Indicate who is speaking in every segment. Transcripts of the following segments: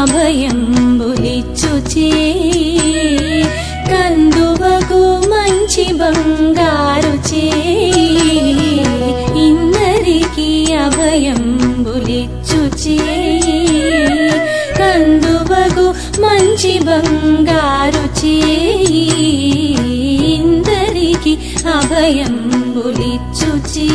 Speaker 1: అభయంబులిచ్చు చేయి కందువగు మంచి బంగారు చేయి ఇందరికి అభయంబులిచ్చు చేయి కందువగు మంచి బంగారు చేయి ఇందరికి అభయంబులిచ్చు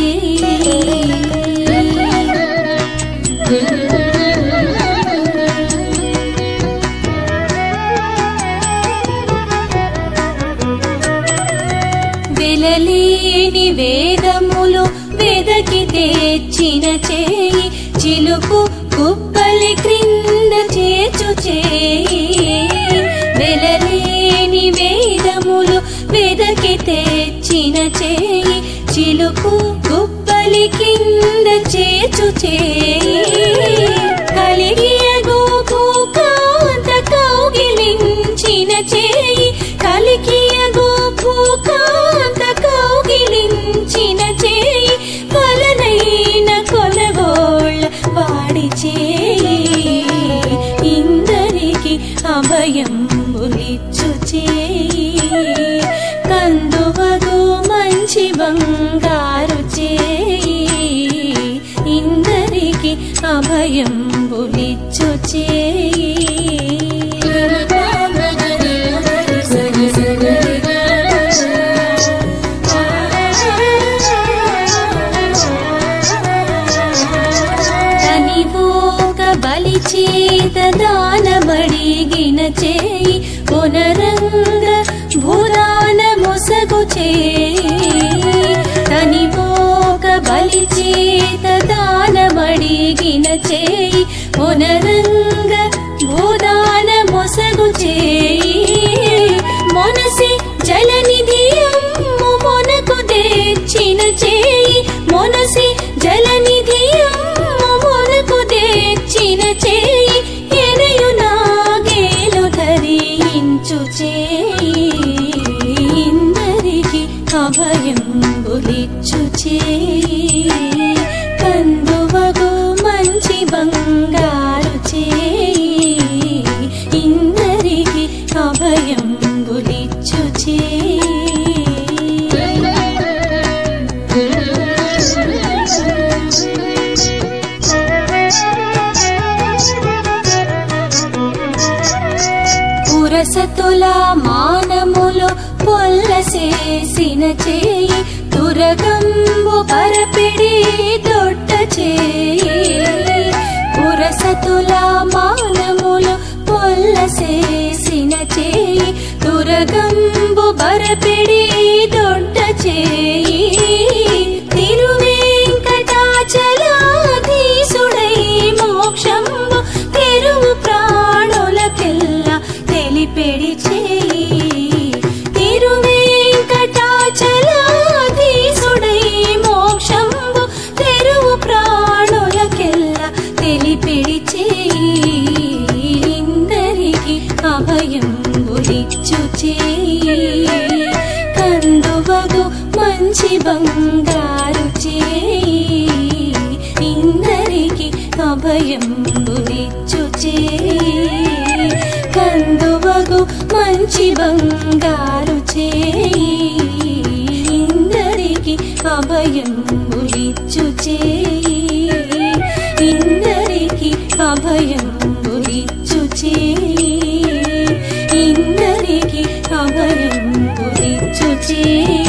Speaker 1: వెలలేని వేదములు వెదకి తెచ్చిన చేయి చిలుకు కుప్పలి క్రింద చేచు చేయి వెలలేని వేదములు వెదకి తెచ్చిన చేయి చిలుకు కుప్పలి కింద చేచు చేయి కలిగియగు భూకాంత కౌగిలించిన చేయి కలికియగు భూకాంత కౌగిలించిన చేయి కొలనైన కొలగోళ్ళ వాడి చేయి ఇందరికి అభయంబులిచ్చు చేయి కందువగు మంచి బంగారు చేయి ఇందరికి అభయంబులిచ్చు తనివోక బలి చేత దానబడిగిన చేయి పునరంగ భూదాన ముసగు చేయి తనివోక బలి చేత దానబడిగిన చేయి పునరంగ భూదాన మొసగు చేయి మొనసి జలనిధి అమ్ము మొనకు తెచ్చిన చేయి మొనసి జలనిధి అమ్ము మొనకు తెచ్చిన చేయి ఎనయు నాగేలు ధరించు చేయి ఇందరికి అభయం బులిచ్చు చేయి కందువగు మంచి బంగారు చేయి ఇందరికి అభయం బులిచ్చు పురసతుల మానములు పొల్లసేసిన చేయి తురగంబు పరపిడి దొడ్డ చేయి పురసతుల మానములు పొల్లసేసిన చేయి తురగంబు పరపిడి దొడ్డ చేయి తిరువేంకటాచలాధీసుడై మోక్షంబు తెరువు ప్రాణులకెల్ల తెలిపెడి చేయి తిరువేంకటాచలాధీసుడై మోక్షంబు తెరువు ప్రాణులకెల్ల తెలిపెడి చేయి ఇందరికి అభయం బులిచ్చు చేయి కందువగు మంచి బంగారు చేయి ఇందరికి అభయం బులిచ్చు చేయి కందువగు మంచి బంగారు చేయి ఇందరికి అభయం బులిచ్చు చేయి ఇందరికి అభయం బులిచ్చు చేయి ఇందరికి అభయం బులిచ్చు చేయి